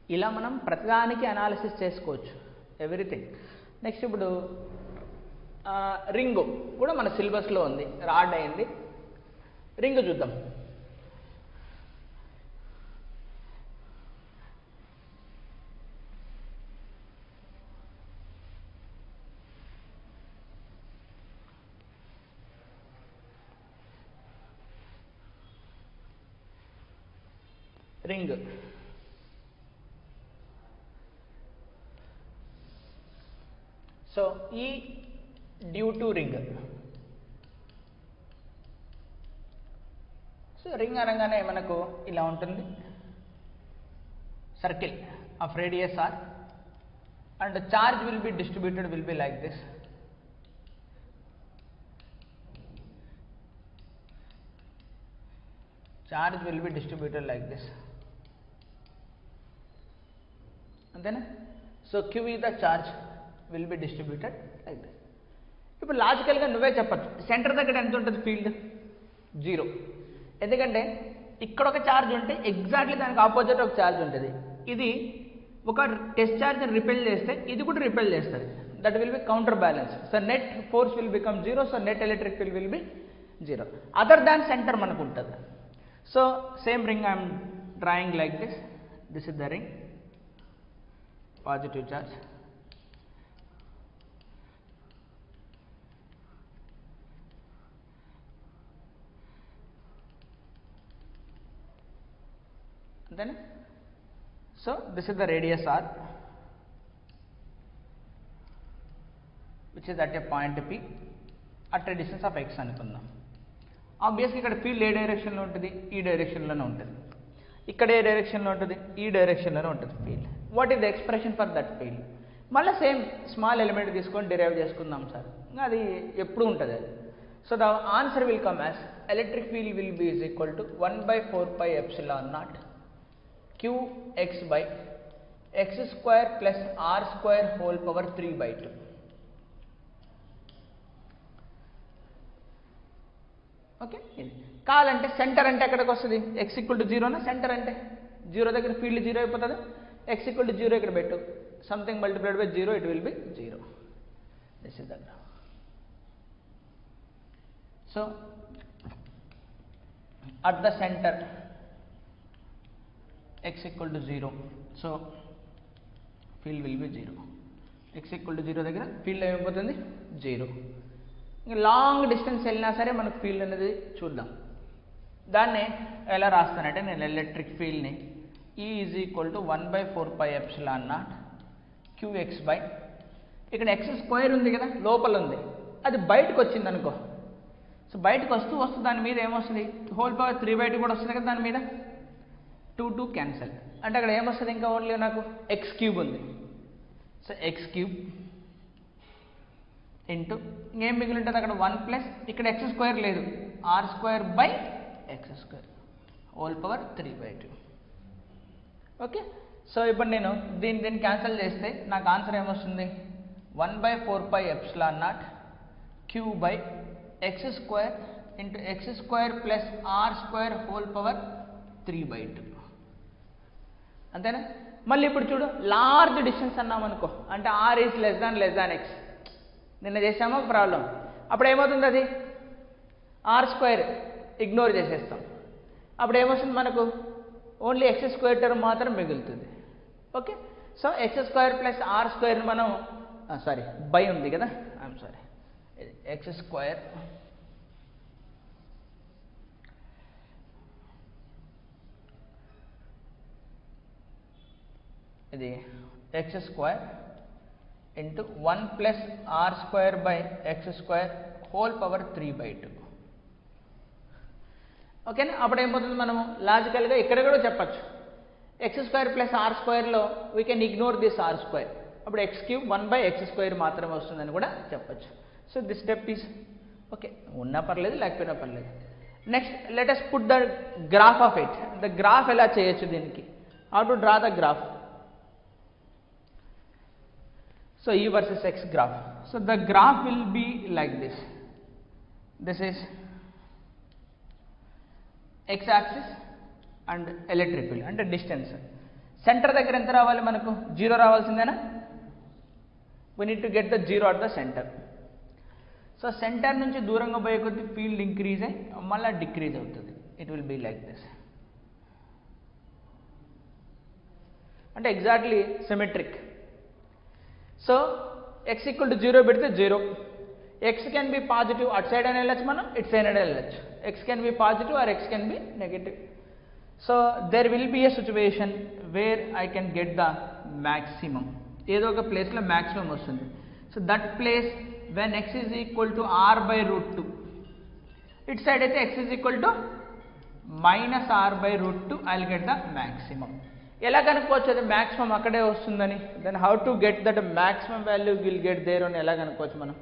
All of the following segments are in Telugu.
ఇలా మనం ప్రతిదానికి అనాలిసిస్ చేసుకోవచ్చు ఎవ్రీథింగ్ నెక్స్ట్ ఇప్పుడు రింగు కూడా మన సిలబస్లో ఉంది రాడ్ అయింది రింగ్ చూద్దాం రింగ్ సో ఈ due to ring so ring అనగానే మనకు ఇలా ఉంటుంది circle of radius R and charge will be distributed will be like this charge will be distributed like this అంతేనా సో క్యూ ఈ the charge will be distributed like this ఇప్పుడు లాజికల్గా నువ్వే చెప్పచ్చు సెంటర్ దగ్గర ఎంత ఉంటుంది ఫీల్డ్ జీరో ఎందుకంటే ఇక్కడ ఒక ఛార్జ్ ఉంటే ఎగ్జాక్ట్లీ దానికి ఆపోజిట్ ఒక ఛార్జ్ ఉంటుంది ఇది ఒక టెస్ట్ ఛార్జ్ని రిపెల్ చేస్తే ఇది కూడా రిపెల్ చేస్తుంది that will be counter balance so net force will become zero so net electric field will be zero other than centre మనకు ఉంటుంది so same ring I am drawing like this. This is the ring, positive charge. Then, so this is the radius R, which is at a point P at a distance of x అనుకుందాం ఆబ్వియస్గా ఇక్కడ ఫీల్డ్ ఏ డైరెక్షన్లో ఉంటుంది ఈ డైరెక్షన్లోనే ఉంటుంది ఇక్కడ ఏ డైరెక్షన్లో ఉంటుంది ఈ డైరెక్షన్లోనే ఉంటుంది field what is the expression for that field మళ్ళీ సేమ్ స్మాల్ ఎలిమెంట్ తీసుకొని డిరైవ్ చేసుకుందాం సార్ ఇంకా అది ఎప్పుడు ఉంటుంది అది so the answer will come as electric field will be is equal to one by four pi epsilon naught Q X by X square plus R square whole power three by two okay ఇది కావాలంటే సెంటర్ అంటే ఎక్కడికి వస్తుంది ఎక్స్ ఈక్వల్ టు జీరోనా సెంటర్ అంటే జీరో దగ్గర ఫీల్డ్ జీరో అయిపోతుంది ఎక్స్ ఈక్వల్ టు జీరో ఇక్కడ పెట్టు something multiplied by zero it will be zero this is దగ్గర so at the centre X equal to zero so field will be zero X equal to zero దగ్గర ఫీల్డ్ ఏమైపోతుంది జీరో ఇంకా లాంగ్ డిస్టెన్స్ వెళ్ళినా సరే మనకు ఫీల్డ్ అనేది చూద్దాం దాన్ని ఎలా రాస్తానంటే నేను ఎలక్ట్రిక్ ఫీల్డ్ని E is equal to one by four pi epsilon naught Q X by ఇక్కడ ఎక్స్ స్క్వేర్ ఉంది కదా లోపల ఉంది అది బయటకు వచ్చింది అనుకో సో బయటకు వస్తూ వస్తూ దాని మీద ఏమొస్తుంది whole power three by two కూడా వస్తుంది కదా దాని మీద టూ టూ క్యాన్సల్ అంటే అక్కడ ఏమొస్తుంది ఇంకా ఓన్లీ నాకు ఎక్స్ క్యూబ్ ఉంది సో ఎక్స్ క్యూబ్ ఇంటూ ఇంకేం మిగిలి ఉంటుంది అక్కడ వన్ ప్లస్ ఇక్కడ ఎక్స్ స్క్వేర్ లేదు R square by X square whole power three by two okay so ఇప్పుడు నేను దీన్ని దీన్ని క్యాన్సిల్ చేస్తే నాకు ఆన్సర్ ఏమొస్తుంది one by four pi epsilon naught Q by X square into X square plus R square whole power three by two అంతేనా మళ్ళీ ఇప్పుడు చూడు లార్జ్ డిస్టెన్స్ అన్నాం అనుకో అంటే R is less than less than X నిన్న చేసామో ప్రాబ్లం అప్పుడు ఏమవుతుంది అది ఆర్ స్క్వేర్ ఇగ్నోర్ చేసేస్తాం అప్పుడు ఏమొస్తుంది మనకు ఓన్లీ ఎక్స్ స్క్వేర్ టర్మ్ మాత్రం మిగులుతుంది okay so X square plus R square మనం సారీ బై ఉంది కదా ఐఎమ్ సారీ ఎక్స్ స్క్వేర్ ఇది X square into one plus R square by X square whole power three by two ఓకేనా అప్పుడు ఏమవుతుంది మనము లాజికల్గా ఇక్కడ కూడా చెప్పచ్చు ఎక్స్ స్క్వేర్ ప్లస్ ఆర్ స్క్వేర్లో we can ignore this R square అప్పుడు X cube one by X square మాత్రమే వస్తుందని కూడా చెప్పచ్చు so this step is okay ఉన్నా పర్లేదు లేకపోయినా పర్లేదు next let's put the graph of it the graph ఎలా చేయొచ్చు దీనికి how to draw the graph So E versus X graph. So the graph will be like this. This is X axis and electric field and the distance. Centre దగ్గర ఎంత రావాలి మనకు జీరో రావాల్సిందేనా we need to get the zero at the centre so centre నుంచి దూరంగా పోయే కొద్దీ ఫీల్డ్ ఇంక్రీజ్ అయ్యి మళ్ళీ డిక్రీజ్ అవుతుంది it will be like this అంటే exactly symmetric so X equal to zero పెడితే zero X can be positive అటు సైడ్ అని వెళ్ళచ్చు మనం ఇటు సైడ్ అని వెళ్ళచ్చు X can be positive or X can be negative so there will be a situation where I can get the maximum ఏదో ఒక ప్లేస్లో మ్యాక్సిమం వస్తుంది so that place when X is equal to R by root two ఇటు సైడ్ అయితే X is equal to minus R by root two I will get the maximum ఎలా కనుక్కోవచ్చు అది మ్యాక్సిమం అక్కడే వస్తుందని then how to get that maximum value will get there అని ఎలా కనుక్కోవచ్చు మనం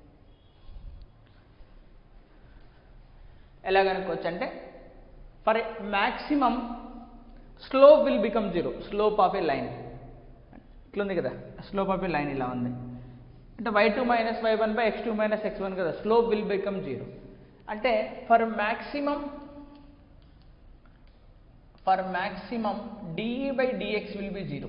ఎలా కనుక్కోవచ్చు అంటే for maximum slope will become zero slope of a line ఇట్లుంది కదా స్లోప్ ఆఫ్ ఏ లైన్ ఇలా ఉంది అంటే Y two minus Y one by X two minus X one కదా స్లోప్ విల్ బికమ్ జీరో అంటే for maximum for maximum D E by D X will be zero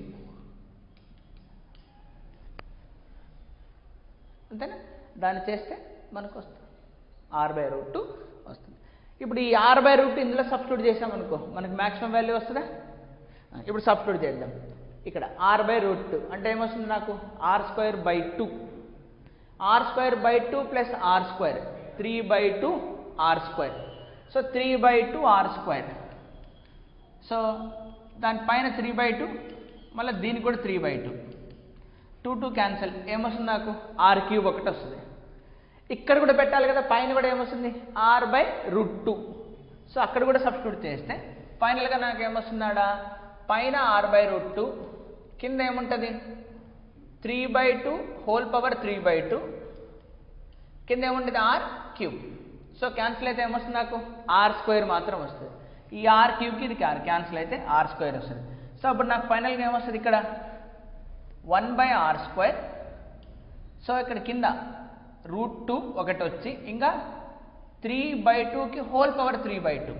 అంతేనా దాన్ని చేస్తే మనకు వస్తుంది ఆర్ బై రూట్ టూ వస్తుంది ఇప్పుడు ఈ ఆర్ బై రూట్ ఇందులో సబ్స్టిట్యూట్ చేసామనుకో మనకి మ్యాక్సిమం వాల్యూ వస్తుందా ఆ, ఇప్పుడు సబ్స్టిట్యూట్ చేద్దాం ఇక్కడ ఆర్ బై రూట్ టూ అంటే ఏమొస్తుంది నాకు R square by two R square by two plus R square three by two R square so three by two R square so దానిపైన త్రీ బై టూ మళ్ళీ దీనికి కూడా three by two two two cancel ఏమొస్తుంది నాకు ఆర్ క్యూబ్ ఒకటి వస్తుంది ఇక్కడ కూడా పెట్టాలి కదా పైన కూడా ఏమొస్తుంది R by root two so అక్కడ కూడా సబ్స్టిట్యూట్ చేస్తే ఫైనల్గా నాకు ఏమొస్తుంది ఆడ పైన ఆర్ బై రూట్ టూ కింద ఏముంటుంది three by two whole power three by two కింద ఏముంటుంది ఆర్ క్యూబ్ సో క్యాన్సిల్ అయితే ఏమొస్తుంది నాకు ఆర్ స్క్వేర్ మాత్రం వస్తుంది ఈ ఆర్ క్యూబ్కి ఇది ఆర్ క్యాన్సిల్ అయితే ఆర్ స్క్వేర్ వస్తుంది సో అప్పుడు నాకు ఫైనల్గా ఏమొస్తుంది ఇక్కడ one by r square so ఇక్కడ కింద రూట్ టూ ఒకటి వచ్చి ఇంకా త్రీ బై టూకి whole power three by two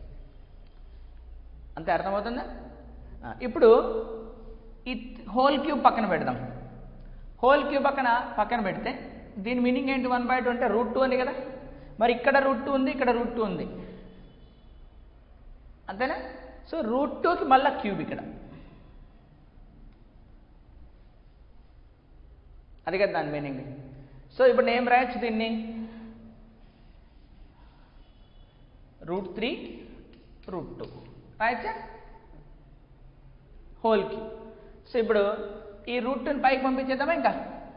అంతే అర్థమవుతుందా ఆ, ఇప్పుడు ఈ హోల్ క్యూబ్ పక్కన పెడదాం హోల్ క్యూబ్ పక్కన పక్కన పెడితే దీని మీనింగ్ ఏంటి వన్ బై టూ అంటే రూట్ టూ ఉంది కదా మరి ఇక్కడ రూట్ టూ ఉంది ఇక్కడ రూట్ టూ ఉంది అంతేనా సో రూట్ టూకి మళ్ళీ క్యూబ్ ఇక్కడ అది కదా దాని మీనింగ్ సో ఇప్పుడు నేను ఏం రాయొచ్చు దీన్ని రూట్ త్రీ రూట్ టూ రాయచ్చా హోల్ క్యూబ్ సో ఇప్పుడు ఈ రూట్ టూని పైకి పంపించేద్దామా ఇంకా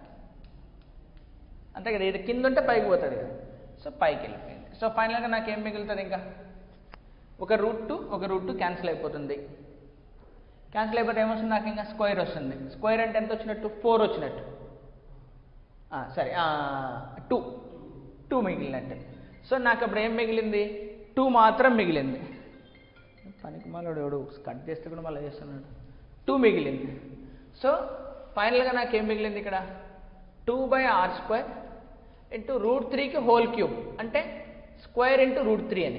అంతే కదా ఇది కింద ఉంటే పైకి పోతుంది కదా సో పైకి వెళ్ళిపోయింది సో ఫైనల్గా నాకు ఏం మిగులుతుంది ఇంకా ఒక రూట్ టూ ఒక రూట్ టూ క్యాన్సిల్ అయిపోతుంది క్యాన్సిల్ అయిపోతే ఏమొస్తుంది నాకు ఇంకా స్క్వేర్ వస్తుంది స్క్వేర్ అంటే ఎంత వచ్చినట్టు ఫోర్ వచ్చినట్టు ఆ, సరే టూ టూ మిగిలినట్టు సో నాకు అప్పుడు ఏం మిగిలింది టూ మాత్రం మిగిలింది పనికి మళ్ళీ ఎవడు కట్ చేస్తే కూడా మళ్ళీ చేస్తున్నాడు టూ మిగిలింది సో ఫైనల్గా నాకు ఏం మిగిలింది ఇక్కడ two by r square into root త్రీకి హోల్ క్యూబ్ అంటే స్క్వేర్ ఇంటూ రూట్ త్రీ అని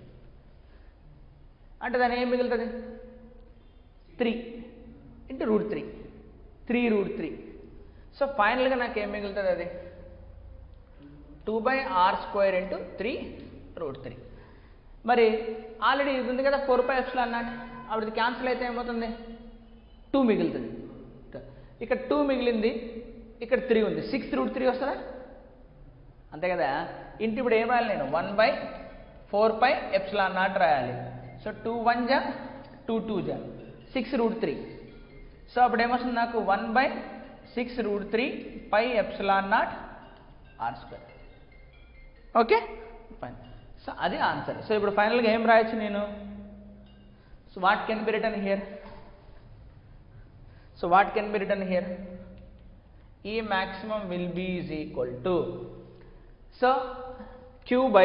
అంటే దాని ఏం మిగులుతుంది three into root three three root three so ఫైనల్గా నాకు ఏం మిగులుతుంది అది two by r square into three root three మరి ఆల్రెడీ ఇది ఉంది కదా ఫోర్ బై ఎఫ్స్లో అన్నట్టు అప్పుడు ఇది క్యాన్సిల్ అయితే ఏమవుతుంది టూ మిగులుతుంది ఇక్కడ టూ మిగిలింది ఇక్కడ త్రీ ఉంది సిక్స్ రూట్ త్రీ వస్తుందా అంతే కదా ఇంటి ఇప్పుడు ఏం రాయాలి నేను one by four pi epsilon naught రాయాలి సో టూ వన్ జా టూ టూ జా సిక్స్ రూట్ త్రీ సో అప్పుడు ఏమొస్తుంది నాకు one by six root three pi epsilon naught r square okay fine so అది ఆన్సర్ సో ఇప్పుడు ఫైనల్గా ఏం రాయొచ్చు నేను so what can be written here so what can be written here ఈ maximum will be is equal to so q by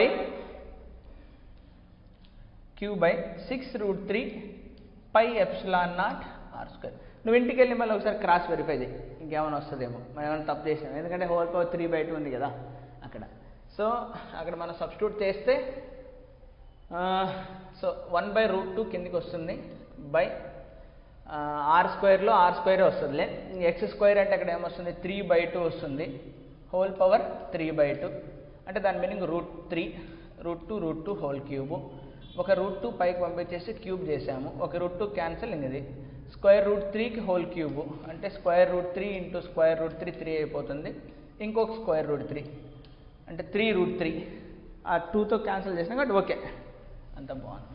q by 6 root 3 pi epsilon naught r square నువ్వు ఇంటికి వెళ్ళి మళ్ళీ ఒకసారి క్రాస్ వెరిఫై చేయి ఇంకేమైనా వస్తుందేమో మనం ఏమైనా తప్పు చేసాం ఎందుకంటే whole power three by two ఉంది కదా అక్కడ సో అక్కడ మనం సబ్స్టిట్యూట్ చేస్తే so one by root two కిందికి వస్తుంది బై ఆర్ స్క్వేర్లో ఆర్ స్క్వేర్ వస్తుందిలే ఎక్స్ స్క్వేర్ అంటే అక్కడ ఏమొస్తుంది త్రీ బై టూ వస్తుంది whole power three by two అంటే దాని meaning root three root two root two whole cube ఒక రూట్ టూ పైకి పంపించేసి క్యూబ్ చేసాము ఒక రూట్ టూ క్యాన్సిల్ ఇది స్క్వేర్ రూట్ త్రీకి హోల్ క్యూబు అంటే square root three into square root three three అయిపోతుంది ఇంకొక స్క్వేర్ రూట్ త్రీ అంటే త్రీ రూట్ త్రీ ఆ టూతో క్యాన్సిల్ చేసినా కాబట్టి ఓకే అంత బాగుంది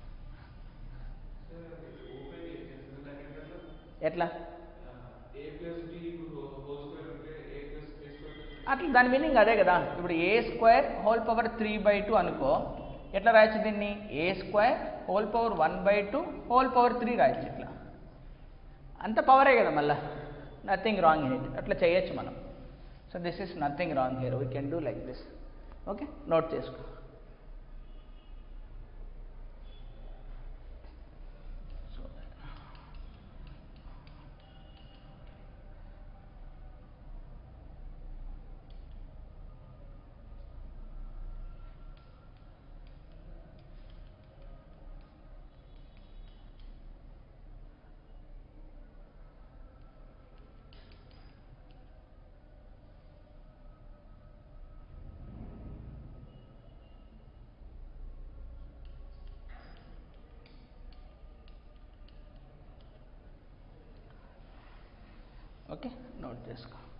ఎట్లా అట్లా దాని మీనింగ్ అదే కదా ఇప్పుడు a square whole power three by two అనుకో ఎట్లా రాయొచ్చు దీన్ని a square whole power one by two whole power three రాయొచ్చు ఇట్లా అంత పవరే కదా మళ్ళా నథింగ్ రాంగ్ ఇన్ ఇట్ అట్లా చేయొచ్చు మనం so this is nothing wrong here we can do like this okay note చేసుకో ఓకే నోట్ చేసుకో